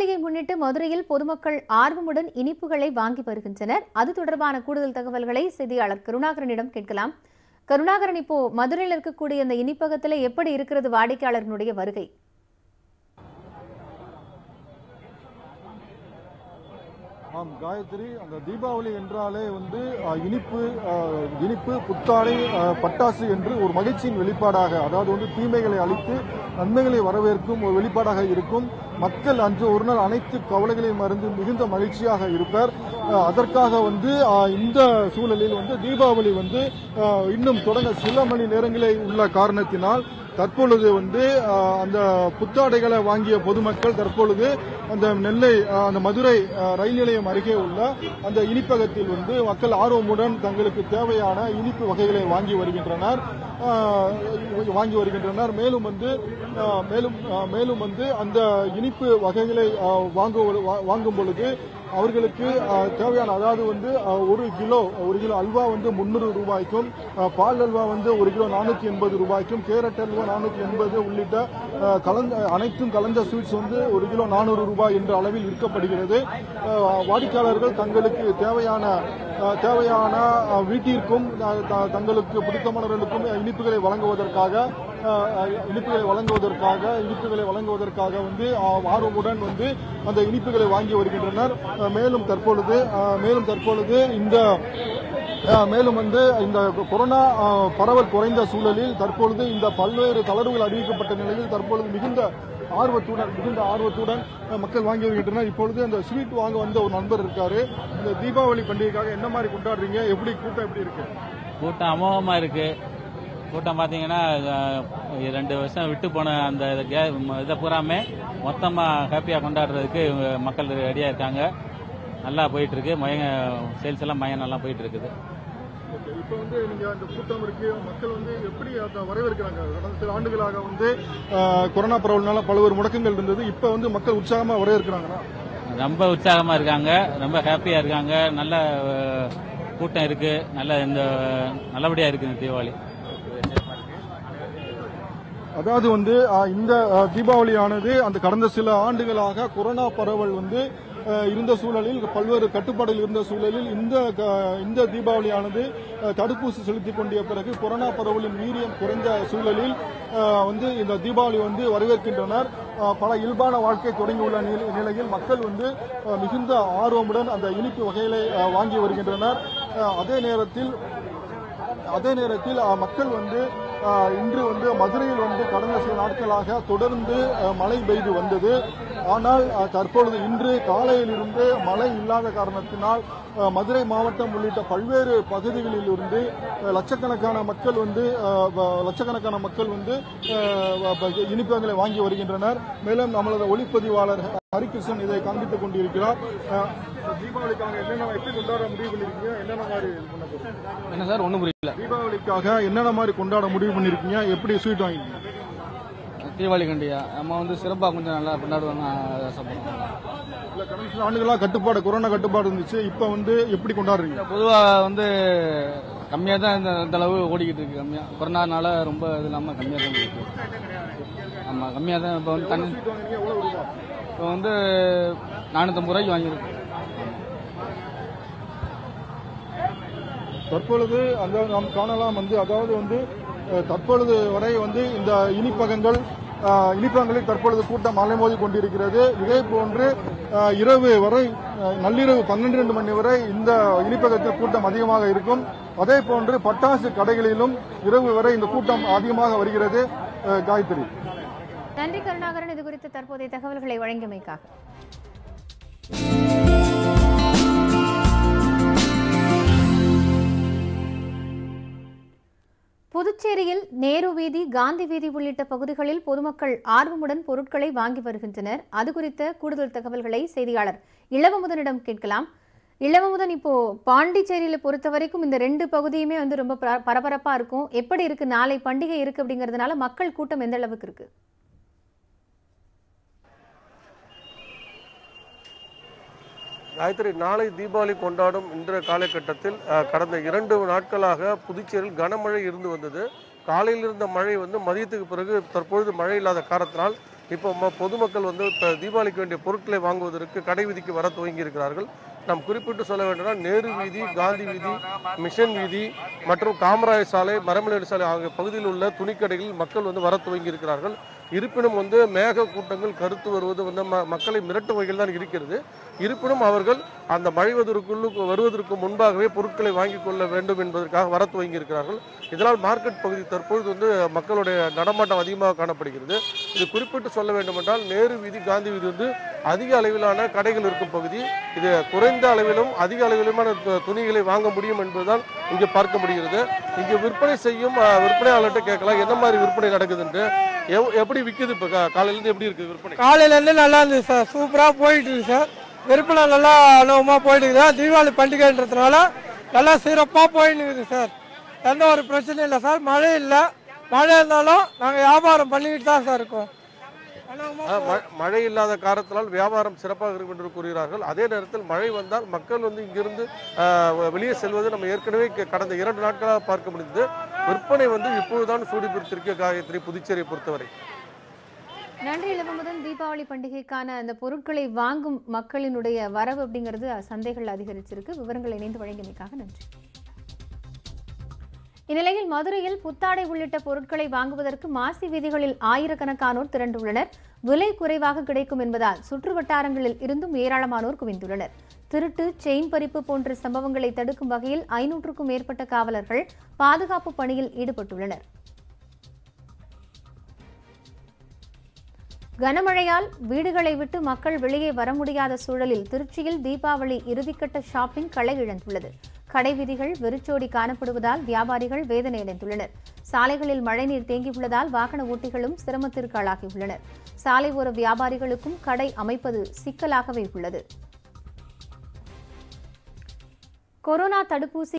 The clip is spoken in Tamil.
தீபாவளியை முன்னிட்டு மதுரையில் பொதுமக்கள் ஆர்வமுடன் இனிப்புகளை வாங்கி வருகின்றனர் அது தொடர்பான கூடுதல் தகவல்களை செய்தியாளர் கருணாகரனிடம் கேட்கலாம் கருணாகரன் இப்போ மதுரையில் இருக்கக்கூடிய அந்த இனிப்பகத்துல எப்படி இருக்கிறது வாடிக்கையாளர்களுடைய வருகை ஆம் காயத்ரி அந்த தீபாவளி என்றாலே வந்து அஹ், இனிப்பு அஹ், இனிப்பு புத்தாடை அஹ், பட்டாசு என்று ஒரு மகிழ்ச்சியின் வெளிப்பாடாக அதாவது வந்து தீமைகளை அழித்து நன்மைகளை வரவேற்கும் ஒரு வெளிப்பாடாக இருக்கும் மக்கள் அன்று ஒரு நாள் அனைத்து கவலைகளையும் மறந்து மிகுந்த மகிழ்ச்சியாக இருப்பார் அஹ், அதற்காக வந்து அஹ், இந்த சூழலில் வந்து தீபாவளி வந்து அஹ், இன்னும் தொடங்க சில மணி நேரங்களே உள்ள காரணத்தினால் தற்பொழுது வந்து அஹ், அந்த புத்தாடைகளை வாங்கிய பொதுமக்கள் தற்பொழுது அந்த நெல்லை அஹ், அந்த மதுரை அஹ், ரயில் நிலையம் அருகே உள்ள அந்த இனிப்பகத்தில் வந்து மக்கள் ஆர்வமுடன் தங்களுக்கு தேவையான இனிப்பு வகைகளை வாங்கி வருகின்றனர் அஹ், வாங்கி வருகின்றனர் மேலும் வந்து அஹ், மேலும் அஹ், மேலும் வந்து அந்த இனிப்பு வகைகளை அஹ், வாங்கு- வா- வாங்கும் பொழுது அவர்களுக்கு அஹ், தேவையான அதாவது வந்து அஹ், ஒரு கிலோ ஒரு கிலோ அல்வா வந்து முன்னூறு ரூபாய்க்கும் அஹ், பால் அல்வா வந்து ஒரு கிலோ நானூத்தி எண்பது ரூபாய்க்கும் கேரட் அல்வா நானூத்தி எண்பது உள்ளிட்ட அஹ், கலந்த அனைத்தும் கலந்த ஸ்வீட்ஸ் வந்து ஒரு கிலோ நானூறு ரூபாய் என்ற அளவில் விற்கப்படுகிறது அஹ், வாடிக்கையாளர்கள் தங்களுக்கு தேவையான அஹ், தேவையான அஹ், வீட்டிற்கும் அஹ், த- தங்களுக்கு பிடித்தமானவர்களுக்கும் இனிப்புகளை வழங்குவதற்காக அஹ், அஹ், இனிப்புகளை வழங்குவதற்காக இனிப்புகளை வழங்குவதற்காக வந்து அஹ், ஆர்வமுடன் வந்து அந்த இனிப்புகளை வாங்கி வருகின்றனர் அஹ், மேலும் தற்பொழுது அஹ், மேலும் தற்பொழுது இந்த அஹ், மேலும் வந்து இந்த கொரோனா அஹ், பரவல் குறைந்த சூழலில் தற்பொழுது இந்த பல்வேறு தளர்வுகள் அறிவிக்கப்பட்ட நிலையில் தற்பொழுது மிகுந்த ஆர்வத்துடன் மிகுந்த ஆர்வத்துடன் அஹ், மக்கள் வாங்கி வருகின்றனர் இப்பொழுது அந்த ஸ்வீட் வாங்க வந்த ஒரு நண்பர் இருக்காரு இந்த தீபாவளி பண்டிகைக்காக என்ன மாதிரி கொண்டாடுறீங்க எப்படி கூட்டம் எப்படி இருக்கு கூட்டம் அமோகமாக இருக்கு கூட்டம் பார்த்தீங்கன்னா அஹ், ரெண்டு வருஷம் விட்டு போன அந்த கே- ம- இதை பூராமே மொத்தமாக ஹாப்பியாக கொண்டாடுறதுக்கு இவங்க மக்கள் ரெடியாக இருக்காங்க நல்லா போயிட்டு இருக்கு மயங்க சேல்ஸ் எல்லாம் மயம் நல்லா போயிட்டு இருக்குது ஓகே இப்போ வந்து நீங்க அந்த கூட்டம் இருக்கு மக்கள் வந்து எப்படி அதை வரவேற்கிறாங்க கடந்த சில ஆண்டுகளாக வந்து அஹ், கொரோனா பரவல்னால பல்வேறு முடக்கங்கள் இருந்தது இப்போ வந்து மக்கள் உற்சாகமா வரவேற்கிறாங்களா ரொம்ப உற்சாகமாக இருக்காங்க ரொம்ப ஹாப்பியாக இருக்காங்க நல்ல அஹ், கூட்டம் இருக்கு நல்ல இந்த நல்லபடியாக இருக்கு இந்த தீபாவளி அதாவது வந்து அஹ், இந்த அஹ், தீபாவளியானது அந்த கடந்த சில ஆண்டுகளாக கொரோனா பரவல் வந்து அஹ், இருந்த சூழலில் பல்வேறு கட்டுப்பாடுகள் இருந்த சூழலில் இந்த க- இந்த தீபாவளியானது அஹ், தடுப்பூசி செலுத்திக் கொண்ட பிறகு கொரோனா பரவலின் வீரியம் குறைந்த சூழலில் அஹ், வந்து இந்த தீபாவளி வந்து வரவேற்கின்றனர் அஹ், பல இயல்பான வாழ்க்கை தொடங்கியுள்ள நிலை- நிலையில் மக்கள் வந்து அஹ், மிகுந்த ஆர்வமுடன் அந்த இனிப்பு வகைகளை அஹ், வாங்கி வருகின்றனர் அஹ், அதே நேரத்தில் அதே நேரத்தில் அஹ், மக்கள் வந்து அஹ், இன்று வந்து மதுரையில் வந்து கடந்த சில நாட்களாக தொடர்ந்து அஹ், மழை பெய்து வந்தது ஆனால் அஹ், தற்பொழுது இன்று காலையிலிருந்து மழை இல்லாத காரணத்தினால் அஹ், மதுரை மாவட்டம் உள்ளிட்ட பல்வேறு பகுதிகளில் இருந்து அஹ், லட்சக்கணக்கான மக்கள் வந்து அஹ், வ- லட்சக்கணக்கான மக்கள் வந்து அஹ், வ- வ- இனிப்பகங்களை வாங்கி வருகின்றனர் மேலும் நம்மளது ஒளிப்பதிவாளர் ஹரிகிருஷ்ணன் இதை காண்பித்துக் கொண்டிருக்கிறார் அஹ், தீபாவளிக்காக என்னென்ன எப்படி கொண்டாட முடிவு பண்ணிருக்கீங்க என்னென்ன மாதிரி இது பண்ண போறீங்க என்ன சார் ஒன்றும் புரியல தீபாவளிக்காக என்னென்ன மாதிரி கொண்டாட முடிவு பண்ணிருக்கீங்க எப்படி ஸ்வீட் வாங்கிருக்கீங்க தீபாவளி கண்டியா நம்ம வந்து சிறப்பாக கொஞ்சம் நல்லா கொண்டாடுவாங்க ஆசைப்படுறோம் இல்ல கடந்த சில ஆண்டுகளா கட்டுப்பாடு கொரோனா கட்டுப்பாடு இருந்துச்சு இப்ப வந்து எப்படி கொண்டாடுறீங்க பொதுவாக வந்து கம்மியாக தான் இந்த இந்த அளவு ஓடிக்கிட்டு இருக்கு கம்மியாக கொரோனானால ரொம்ப இது இல்லாமல் கம்மியாக தான் இருக்கு ஆமாம் கம்மியாக தான் இப்போ வந்து தண்ணி ஸ்வீட் வாங்குறீங்க எவ்வளவு ரூபா இப்போ வந்து நானூற்றம்பது ரூபாய்க்கு வாங்கியிருக்கோம் தற்பொழுது அந்த நாம் காணலாம் வந்து அதாவது வந்து அஹ், தற்பொழுது வரை வந்து இந்த இனிப்பகங்கள் அஹ், இனிப்பகங்களில் தற்பொழுது கூட்டம் அலைமோதி கொண்டிருக்கிறது இதே போன்று அஹ், இரவு வரை அஹ், நள்ளிரவு பன்னிரண்டு மணி வரை இந்த இனிப்பகத்தில் கூட்டம் அதிகமாக இருக்கும் அதே போன்று பட்டாசு கடைகளிலும் இரவு வரை இந்த கூட்டம் அதிகமாக வருகிறது அஹ், காயத்ரி நன்றி கருணாகரன் இது குறித்த தற்போதைய தகவல்களை வழங்கியமைக்காக புதுச்சேரியில் நேரு வீதி காந்தி வீதி உள்ளிட்ட பகுதிகளில் பொதுமக்கள் ஆர்வமுடன் பொருட்களை வாங்கி வருகின்றனர் அது குறித்த கூடுதல் தகவல்களை செய்தியாளர் இளவமுதனிடம் கேட்கலாம் இளவமுதன் இப்போ பாண்டிச்சேரியில பொறுத்த வரைக்கும் இந்த ரெண்டு பகுதியுமே வந்து ரொம்ப பர- பரபரப்பா இருக்கும் எப்படி இருக்கு நாளை பண்டிகை இருக்கு அப்படிங்கறதுனால மக்கள் கூட்டம் எந்த அளவுக்கு இருக்கு காயத்ரி நாளை தீபாவளி கொண்டாடும் இன்றைய காலகட்டத்தில் அஹ், கடந்த இரண்டு நாட்களாக புதுச்சேரியில் கனமழை இருந்து வந்தது காலையில் இருந்த மழை வந்து மதியத்துக்கு பிறகு தற்பொழுது மழை இல்லாத காரணத்தினால் இப்போ ம- பொதுமக்கள் வந்து இப்போ தீபாவளிக்கு வேண்டிய பொருட்களை வாங்குவதற்கு கடை வீதிக்கு வர துவங்கி இருக்கிறார்கள் நாம் குறிப்பிட்டு சொல்ல வேண்டும்னா நேரு வீதி காந்தி வீதி மிஷன் வீதி மற்றும் காமராஜ் சாலை மரமலேடு சாலை ஆகிய பகுதியில் உள்ள துணிக்கடைகளில் மக்கள் வந்து வர துவங்கி இருக்கிறார்கள் இருப்பினும் வந்து மேக கூட்டங்கள் கருத்து வருவது வந்து ம- மக்களை மிரட்டும் வகையில் தான் இருக்கிறது இருப்பினும் அவர்கள் அந்த மழைவதற்குள்ளு வருவதற்கு முன்பாகவே பொருட்களை வாங்கிக் கொள்ள வேண்டும் என்பதற்காக வர துவங்கி இருக்கிறார்கள் இதனால் மார்க்கெட் பகுதி தற்பொழுது வந்து மக்களுடைய நடமாட்டம் அதிகமாக காணப்படுகிறது இது குறிப்பிட்டு சொல்ல வேண்டுமென்றால் நேரு வீதி காந்தி வீதி வந்து அதிக அளவிலான கடைகள் இருக்கும் பகுதி இது குறைந்த அளவிலும் அதிக அளவிலுமான து- துணிகளை வாங்க முடியும் என்பதுதான் இங்கே பார்க்க முடிகிறது இங்கே விற்பனை செய்யும் அஹ், விற்பனையாளர்கிட்ட கேட்கலாம் என்ன மாதிரி விற்பனை நடக்குதுன்ட்டு எவ்- எப்படி விற்குது இப்போ காலையிலேருந்து எப்படி இருக்குது விற்பனை காலையில இருந்து நல்லா இருந்துச்சு சார் சூப்பரா போயிட்டு இருக்கு சார் விற்பனை நல்லா அனுபவமா போயிட்டு இருக்குது தீபாவளி பண்டிகைன்றதுனால நல்லா சிறப்பா போயிட்டு இருக்குது சார் எந்த ஒரு பிரச்சனையும் இல்லை சார் மழை இல்லை மழை இருந்தாலும் நாங்கள் வியாபாரம் பண்ணிக்கிட்டு தான் சார் இருக்கோம் அனுபவமா அஹ், ம- மழை இல்லாத காரணத்தினால் வியாபாரம் சிறப்பாக இருக்கும் என்று கூறுகிறார்கள் அதே நேரத்தில் மழை வந்தால் மக்கள் வந்து இங்கிருந்து அஹ், வ- வெளியே செல்வது நம்ம ஏற்கனவே க- கடந்த இரண்டு நாட்களாக பார்க்க முடிந்தது விற்பனை வந்து இப்போதுதான் சூடி பிடித்திருக்க காயத்ரி புதுச்சேரியை பொறுத்தவரை நன்றி இளவமுதன் தீபாவளி பண்டிகைக்கான அந்த பொருட்களை வாங்கும் மக்களினுடைய வரவு அப்படிங்கிறது சந்தைகள் அதிகரிச்சிருக்கு விவரங்கள் இணைந்து வழங்கியமைக்காக நன்றி இந்நிலையில் மதுரையில் புத்தாடை உள்ளிட்ட பொருட்களை வாங்குவதற்கு மாசி வீதிகளில் ஆயிரக்கணக்கானோர் திரண்டுள்ளனர் விலை குறைவாக கிடைக்கும் என்பதால் சுற்று வட்டாரங்களில் இருந்தும் ஏராளமானோர் குவிந்துள்ளனர் திருட்டு செயின் பறிப்பு போன்ற சம்பவங்களை தடுக்கும் வகையில் ஐநூற்றுக்கும் மேற்பட்ட காவலர்கள் பாதுகாப்பு பணியில் ஈடுபட்டுள்ளனர் கனமழையால் வீடுகளை விட்டு மக்கள் வெளியே வர முடியாத சூழலில் திருச்சியில் தீபாவளி இறுதிக்கட்ட ஷாப்பிங் களை இழந்துள்ளது கடை வீதிகள் வெறிச்சோடி காணப்படுவதால் வியாபாரிகள் வேதனையடைந்துள்ளனர் சாலைகளில் மழைநீர் தேங்கியுள்ளதால் வாகன ஓட்டிகளும் சிரமத்திற்கு ஆளாகியுள்ளனர் சாலை ஓர வியாபாரிகளுக்கும் கடை அமைப்பது சிக்கலாகவே உள்ளது கொரோனா தடுப்பூசி